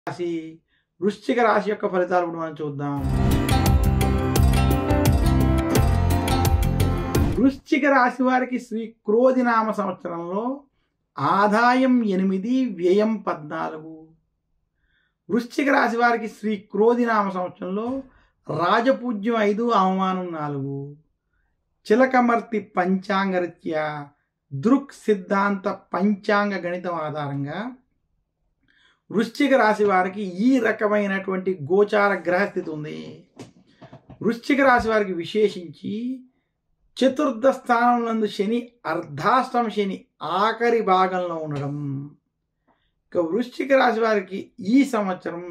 రాశి వృశ్చిక రాశి యొక్క ఫలితాలు ఇప్పుడు మనం చూద్దాం వృశ్చిక రాశి వారికి శ్రీ క్రోధినామ సంవత్సరంలో ఆదాయం ఎనిమిది వ్యయం పద్నాలుగు వృశ్చిక రాశి వారికి శ్రీ క్రోధినామ సంవత్సరంలో రాజపూజ్యం ఐదు అవమానం నాలుగు చిలకమర్తి పంచాంగరీత్యా దృక్ సిద్ధాంత పంచాంగ గణితం ఆధారంగా వృశ్చిక రాశి వారికి ఈ రకమైనటువంటి గోచార గ్రహస్థితి ఉంది వృశ్చిక రాశి వారికి విశేషించి చతుర్థ స్థానంలో శని అర్ధాష్టమ శని ఆఖరి భాగంలో ఉండడం ఇక వృశ్చిక రాశి వారికి ఈ సంవత్సరం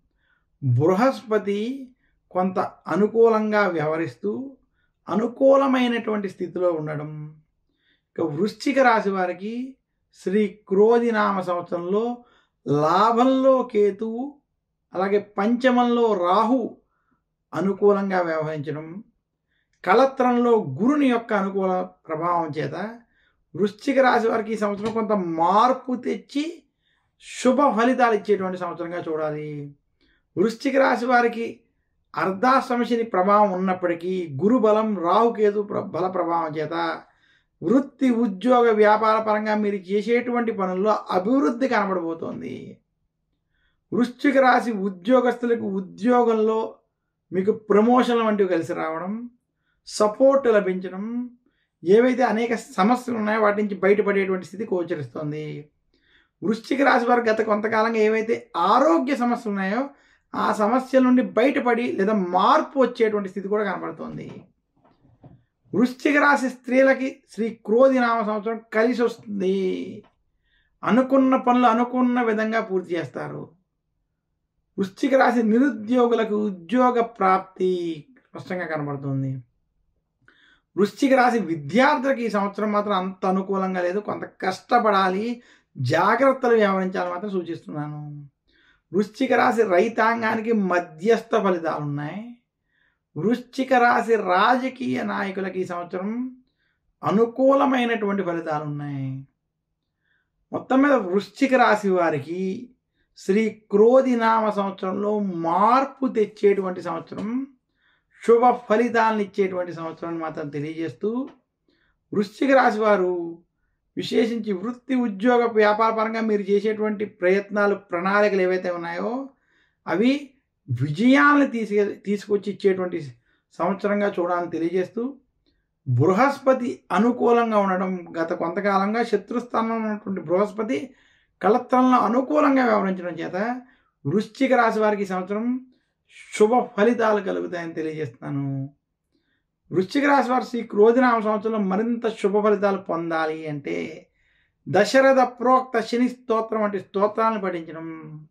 బృహస్పతి కొంత అనుకూలంగా వ్యవహరిస్తూ అనుకూలమైనటువంటి స్థితిలో ఉండడం ఇక వృశ్చిక రాశి వారికి శ్రీ క్రోధినామ సంవత్సరంలో లాభంలో కేతువు అలాగే పంచమంలో రాహు అనుకూలంగా వ్యవహరించడం కలత్రంలో గురుని యొక్క అనుకూల ప్రభావం చేత వృశ్చిక రాశి వారికి ఈ సంవత్సరం కొంత మార్పు తెచ్చి శుభ ఫలితాలు ఇచ్చేటువంటి సంవత్సరంగా చూడాలి వృశ్చిక రాశి వారికి అర్ధాశ్రమశని ప్రభావం ఉన్నప్పటికీ గురు బలం రాహుకేతు ప్ర- బల ప్రభావం చేత వృత్తి ఉద్యోగ వ్యాపార పరంగా మీరు చేసేటువంటి పనుల్లో అభివృద్ధి కనబడబోతోంది వృశ్చిక రాశి ఉద్యోగస్తులకు ఉద్యోగంలో మీకు ప్రమోషన్ల వంటివి కలిసి రావడం సపోర్ట్ లభించడం ఏవైతే అనేక సమస్యలు ఉన్నాయో వాటి నుంచి బయటపడేటువంటి స్థితి గోచరిస్తోంది వృశ్చిక రాశి వారు గత కొంతకాలంగా ఏవైతే ఆరోగ్య సమస్యలు ఉన్నాయో ఆ సమస్యల నుండి బయటపడి లేదా మార్పు వచ్చేటువంటి స్థితి కూడా కనబడుతోంది వృశ్చిక రాశి స్త్రీలకి శ్రీ క్రోధి నామ సంవత్సరం కలిసి వస్తుంది అనుకున్న పనులు అనుకున్న విధంగా పూర్తి చేస్తారు వృశ్చిక రాశి నిరుద్యోగులకు ఉద్యోగ ప్రాప్తి స్పష్టంగా కనబడుతుంది వృశ్చిక రాశి విద్యార్థులకు ఈ సంవత్సరం మాత్రం అంత అనుకూలంగా లేదు కొంత కష్టపడాలి జాగ్రత్తలు వ్యవహరించాలని మాత్రం సూచిస్తున్నాను వృశ్చిక రాశి రైతాంగానికి మధ్యస్థ ఫలితాలు ఉన్నాయి వృశ్చిక రాశి రాజకీయ నాయకులకి ఈ సంవత్సరం అనుకూలమైనటువంటి ఫలితాలు ఉన్నాయి మొత్తం మీద వృశ్చిక రాశి వారికి శ్రీ క్రోధి నామ సంవత్సరంలో మార్పు తెచ్చేటువంటి సంవత్సరం శుభ ఫలితాలను ఇచ్చేటువంటి సంవత్సరాన్ని మాత్రం తెలియజేస్తూ వృశ్చిక రాశి వారు విశేషించి వృత్తి ఉద్యోగ వ్యాపార పరంగా మీరు చేసేటువంటి ప్రయత్నాలు ప్రణాళికలు ఏవైతే ఉన్నాయో అవి విజయాలను తీసుకు తీసుకొచ్చి ఇచ్చేటువంటి సంవత్సరంగా చూడాలని తెలియజేస్తూ బృహస్పతి అనుకూలంగా ఉండడం గత కొంతకాలంగా శత్రుస్థానంలో ఉన్నటువంటి బృహస్పతి కళత్రంలో అనుకూలంగా వ్యవహరించడం చేత వృశ్చిక రాశి వారికి ఈ సంవత్సరం శుభ ఫలితాలు కలుగుతాయని తెలియజేస్తున్నాను వృశ్చిక రాశి వారు శ్రీ క్రోధినామ సంవత్సరంలో మరింత శుభ ఫలితాలు పొందాలి అంటే దశరథ ప్రోక్త శని స్తోత్రం వంటి స్తోత్రాలను పఠించడం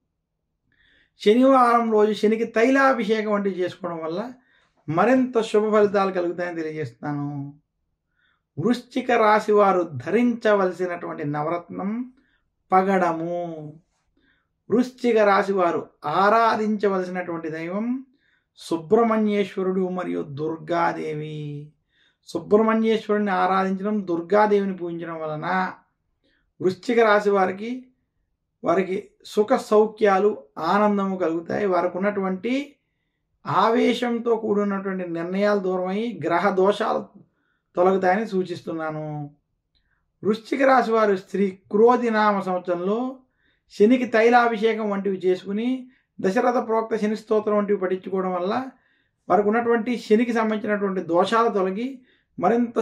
శనివారం రోజు శనికి తైలాభిషేకం వంటివి చేసుకోవడం వల్ల మరింత శుభ ఫలితాలు కలుగుతాయని తెలియజేస్తున్నాను వృశ్చిక రాశి వారు ధరించవలసినటువంటి నవరత్నం పగడము వృశ్చిక రాశి వారు ఆరాధించవలసినటువంటి దైవం సుబ్రహ్మణ్యేశ్వరుడు మరియు దుర్గాదేవి సుబ్రహ్మణ్యేశ్వరుని ఆరాధించడం దుర్గాదేవిని పూజించడం వలన వృశ్చిక రాశి వారికి వారికి సుఖ సౌఖ్యాలు ఆనందము కలుగుతాయి వారికి ఉన్నటువంటి ఆవేశంతో కూడినటువంటి నిర్ణయాలు దూరమై గ్రహ దోషాలు తొలగుతాయని సూచిస్తున్నాను వృశ్చిక రాశి వారు స్త్రీ క్రోధి నామ సంవత్సరంలో శనికి తైలాభిషేకం వంటివి చేసుకుని దశరథ ప్రోక్త శని స్తోత్రం వంటివి పఠించుకోవడం వల్ల వారికి ఉన్నటువంటి శనికి సంబంధించినటువంటి దోషాలు తొలగి మరింత